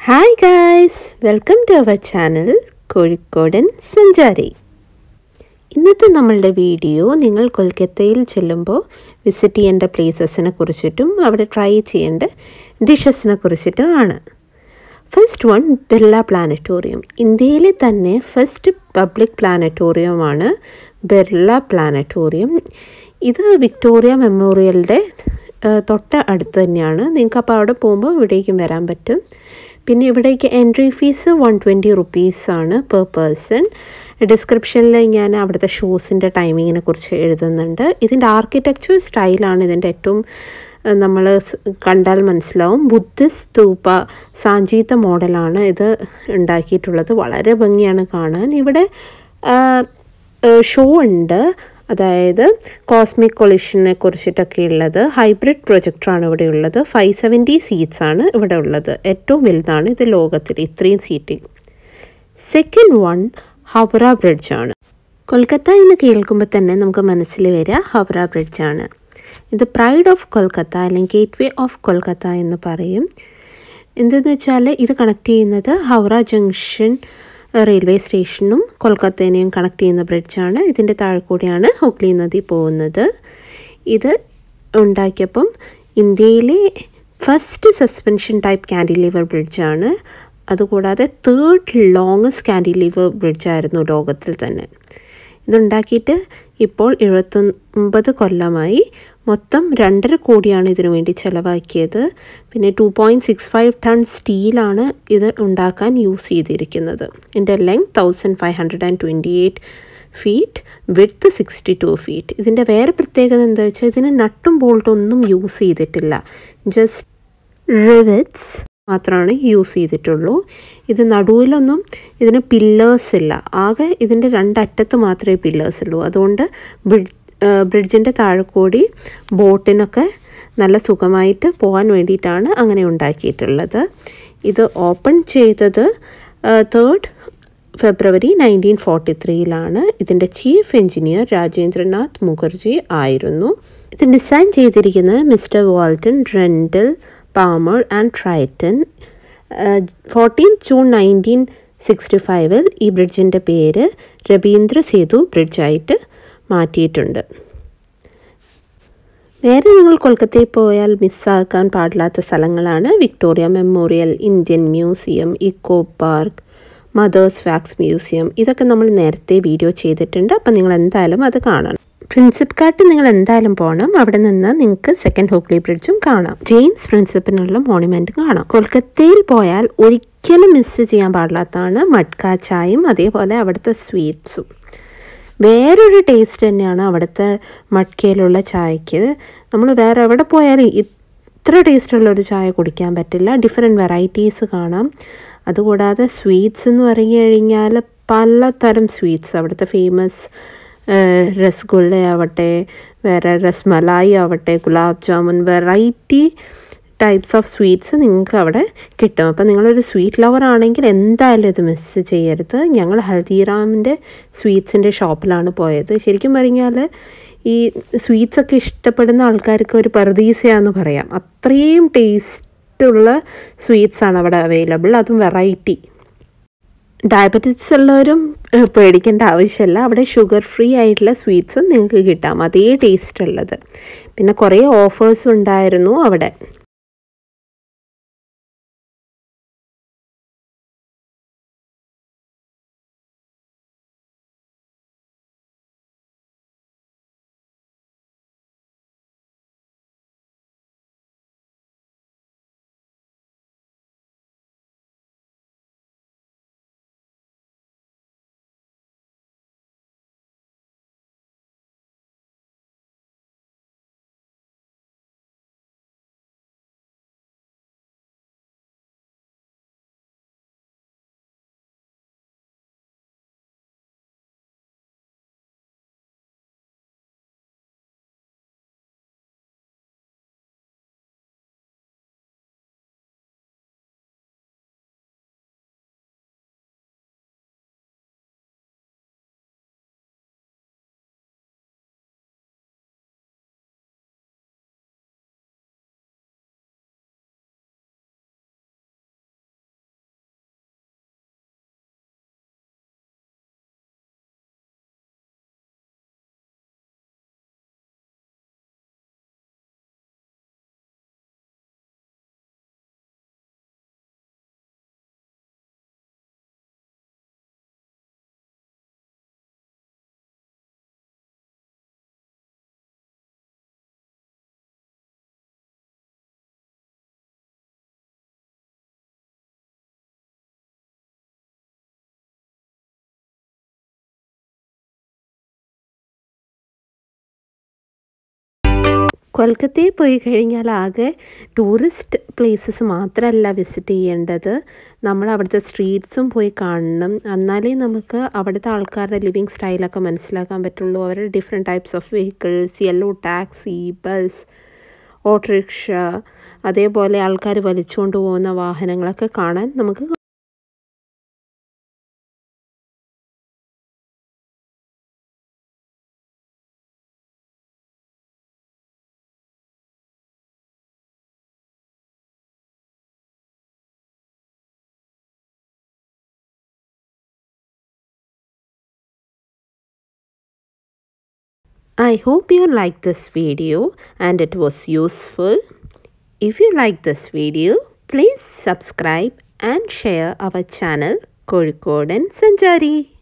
Hi guys welcome to our channel കോഴിക്കോടൻ സഞ്ചാരി ഇന്നത്തെ നമ്മളുടെ വീഡിയോ നിങ്ങൾ കൊൽക്കത്തയിൽ ചെല്ലുമ്പോൾ വിസിറ്റ് ചെയ്യേണ്ട പ്ലേസസിനെ കുറിച്ചിട്ടും അവിടെ ട്രൈ ചെയ്യേണ്ട ഡിഷസിനെ കുറിച്ചിട്ടും ആണ് ഫസ്റ്റ് വൺ ബിർള പ്ലാനറ്റോറിയം ഇന്ത്യയിലെ തന്നെ ഫസ്റ്റ് പബ്ലിക് പ്ലാനറ്റോറിയമാണ് ബിർള പ്ലാനറ്റോറിയം ഇത് വിക്ടോറിയ മെമ്മോറിയലിൻ്റെ തൊട്ട് അടുത്ത് തന്നെയാണ് നിങ്ങൾക്ക് അപ്പോൾ അവിടെ പോകുമ്പോൾ ഇവിടേക്കും വരാൻ പറ്റും പിന്നെ ഇവിടേക്ക് എൻട്രി ഫീസ് വൺ ട്വൻറ്റി റുപ്പീസാണ് പെർ പേഴ്സൺ ഡിസ്ക്രിപ്ഷനിൽ ഞാൻ അവിടുത്തെ ഷോസിൻ്റെ ടൈമിങ്ങിനെ കുറിച്ച് എഴുതുന്നുണ്ട് ഇതിൻ്റെ ആർക്കിടെക്ചർ സ്റ്റൈലാണ് ഇതിൻ്റെ ഏറ്റവും നമ്മൾ കണ്ടാൽ മനസ്സിലാവും ബുദ്ധിസ്റ്റ് സ്തൂപ സാഞ്ചീത്ത മോഡലാണ് ഇത് ഉണ്ടാക്കിയിട്ടുള്ളത് വളരെ ഭംഗിയാണ് കാണാൻ ഇവിടെ ഷോ ഉണ്ട് അതായത് കോസ്മിക് കൊളിഷനെ കുറിച്ചിട്ടൊക്കെ ഉള്ളത് ഹൈബ്രിഡ് പ്രൊജക്ടറാണ് ഇവിടെ ഉള്ളത് ഫൈവ് സെവൻറ്റി സീറ്റ്സ് ആണ് ഇവിടെ ഉള്ളത് ഏറ്റവും വലുതാണ് ഇത് ലോകത്തിൽ ഇത്രയും സീറ്റിംഗ് സെക്കൻഡ് വൺ ഹവറ ബ്രിഡ്ജാണ് കൊൽക്കത്ത എന്ന് കേൾക്കുമ്പോൾ തന്നെ നമുക്ക് മനസ്സിൽ വരിക ഹവറ ബ്രിഡ്ജാണ് ഇത് പ്രൈഡ് ഓഫ് കൊൽക്കത്ത അല്ലെങ്കിൽ ഗേറ്റ് വേ ഓഫ് കൊൽക്കത്ത എന്ന് പറയും എന്തെന്ന് വെച്ചാൽ ഇത് കണക്ട് ചെയ്യുന്നത് ഹൗറ ജംഗ്ഷൻ റെയിൽവേ സ്റ്റേഷനും കൊൽക്കത്തേനെയും കണക്ട് ചെയ്യുന്ന ബ്രിഡ്ജാണ് ഇതിൻ്റെ താഴെ കൂടിയാണ് ഹുഗ്ലി നദി പോകുന്നത് ഇത് ഉണ്ടാക്കിയപ്പം ഇന്ത്യയിലെ ഫസ്റ്റ് സസ്പെൻഷൻ ടൈപ്പ് കാൻഡിലിവർ ബ്രിഡ്ജാണ് അതുകൂടാതെ തേർഡ് ലോങ്ങസ്റ്റ് കാൻഡിലിവർ ബ്രിഡ്ജായിരുന്നു ലോകത്തിൽ തന്നെ ഇതുണ്ടാക്കിയിട്ട് ഇപ്പോൾ എഴുപത്തൊമ്പത് കൊല്ലമായി മൊത്തം രണ്ടര കോടിയാണ് ഇതിനു വേണ്ടി ചിലവാക്കിയത് പിന്നെ two point six five ton സ്റ്റീലാണ് ഇത് ഉണ്ടാക്കാൻ യൂസ് ചെയ്തിരിക്കുന്നത് ഇതിൻ്റെ length thousand five hundred and twenty eight feet width sixty two feet ഇതിൻ്റെ വേറെ പ്രത്യേകത എന്താ വെച്ചാൽ ഇതിന് നട്ടും ബോൾട്ടും ഒന്നും യൂസ് ചെയ്തിട്ടില്ല ജസ്റ്റ് റിവറ്റ്സ് മാത്രമാണ് യൂസ് ചെയ്തിട്ടുള്ളൂ ഇത് നടുവിലൊന്നും ഇതിന് പില്ലേഴ്സ് ഇല്ല ആകെ ഇതിൻ്റെ രണ്ടറ്റത്ത് മാത്രമേ പില്ലേഴ്സ് ഉള്ളൂ അതുകൊണ്ട് ബ്രിഡ്ജ് ബ്രിഡ്ജിൻ്റെ താഴെ കൂടി ബോട്ടിനൊക്കെ നല്ല സുഖമായിട്ട് പോകാൻ വേണ്ടിയിട്ടാണ് അങ്ങനെ ഉണ്ടാക്കിയിട്ടുള്ളത് ഇത് ഓപ്പൺ ചെയ്തത് തേർഡ് ഫെബ്രുവരി നയൻറ്റീൻ ഫോർട്ടി ത്രീയിലാണ് ഇതിൻ്റെ ചീഫ് എഞ്ചിനീയർ രാജേന്ദ്രനാഥ് മുഖർജി ആയിരുന്നു ഇത് ഡിസൈൻ ചെയ്തിരിക്കുന്നത് mister Walton Rendel Palmer and Tritton fourteen June nineteen sixty ഫൈവിൽ ഈ ബ്രിഡ്ജിൻ്റെ പേര് രവീന്ദ്ര സേതു ബ്രിഡ്ജായിട്ട് മാറ്റിയിട്ടുണ്ട് വേറെ നിങ്ങൾ കൊൽക്കത്തയിൽ പോയാൽ മിസ്സാക്കാൻ പാടില്ലാത്ത സ്ഥലങ്ങളാണ് Victoria Memorial Indian Museum Eco Park Mother's Wax Museum ഇതൊക്കെ നമ്മൾ നേരത്തെ വീഡിയോ ചെയ്തിട്ടുണ്ട് അപ്പം നിങ്ങൾ എന്തായാലും അത് കാണണം പ്രിൻസിപ്പ് കാട്ട് നിങ്ങൾ എന്തായാലും പോകണം അവിടെ നിന്ന് നിങ്ങൾക്ക് സെക്കൻഡ് ഹോക്ലി ബ്രിഡ്ജും കാണാം ജെയിംസ് പ്രിൻസിപ്പിനുള്ള മോണുമെൻറ്റും കാണാം കൊൽക്കത്തയിൽ പോയാൽ ഒരിക്കലും മിസ് ചെയ്യാൻ പാടില്ലാത്തതാണ് മഡ്ക ചായയും അതേപോലെ അവിടുത്തെ സ്വീറ്റ്സും വേറൊരു ടേസ്റ്റ് തന്നെയാണ് അവിടുത്തെ മട്കയിലുള്ള ചായക്ക് നമ്മൾ വേറെ എവിടെ പോയാലും ഇത്ര ടേസ്റ്റുള്ള ഒരു ചായ കുടിക്കാൻ പറ്റില്ല ഡിഫറെൻറ്റ് വെറൈറ്റീസ് കാണാം അതുകൂടാതെ സ്വീറ്റ്സ് എന്ന് പറഞ്ഞു കഴിഞ്ഞാൽ പലതരം സ്വീറ്റ്സ് അവിടുത്തെ ഫേമസ് രസഗുല്ല ആവട്ടെ വേറെ രസ്മലായി ആവട്ടെ gulab jamun variety types of sweets നിങ്ങൾക്ക് അവിടെ കിട്ടും അപ്പോൾ നിങ്ങളൊരു സ്വീറ്റ് ലവർ ആണെങ്കിൽ എന്തായാലും ഇത് മിസ് ചെയ്യരുത് ഞങ്ങൾ ഹൽദിറാമിൻ്റെ സ്വീറ്റ്സിൻ്റെ ഷോപ്പിലാണ് പോയത് ശരിക്കും പറഞ്ഞാൽ ഈ സ്വീറ്റ്സ് ഒക്കെ ഇഷ്ടപ്പെടുന്ന ആൾക്കാർക്ക് ഒരു പർദീസയാന്ന് പറയാം അത്രയും ടേസ്റ്റുള്ള സ്വീറ്റ്സ് ആണ് അവിടെ അവൈലബിൾ അതും വെറൈറ്റി ഡയബറ്റിസ് ഉള്ളവരും പേടിക്കേണ്ട ആവശ്യമില്ല അവിടെ ഷുഗർ ഫ്രീ ആയിട്ടുള്ള സ്വീറ്റ്സും നിങ്ങൾക്ക് കിട്ടാം അതേ ടേസ്റ്റ് ഉള്ളത് പിന്നെ കുറേ ഓഫേഴ്സ് ഉണ്ടായിരുന്നു അവിടെ കൊൽക്കത്തയിൽ പോയി കഴിഞ്ഞാൽ ആകെ ടൂറിസ്റ്റ് പ്ലേസസ് മാത്രമല്ല വിസിറ്റ് ചെയ്യേണ്ടത് നമ്മൾ അവിടുത്തെ സ്ട്രീറ്റ്സും പോയി കാണണം എന്നാലേ നമുക്ക് അവിടുത്തെ ആൾക്കാരുടെ ലിവിങ് സ്റ്റൈലൊക്കെ മനസ്സിലാക്കാൻ പറ്റുള്ളൂ അവരുടെ different types of vehicles yellow taxi bus autorickshaw അതേപോലെ ആൾക്കാർ വലിച്ചുകൊണ്ട് പോകുന്ന വാഹനങ്ങളൊക്കെ കാണാൻ നമുക്ക് I hope you liked this video and it was useful. If you like this video, please subscribe and share our channel Kozhikode and Sanjari.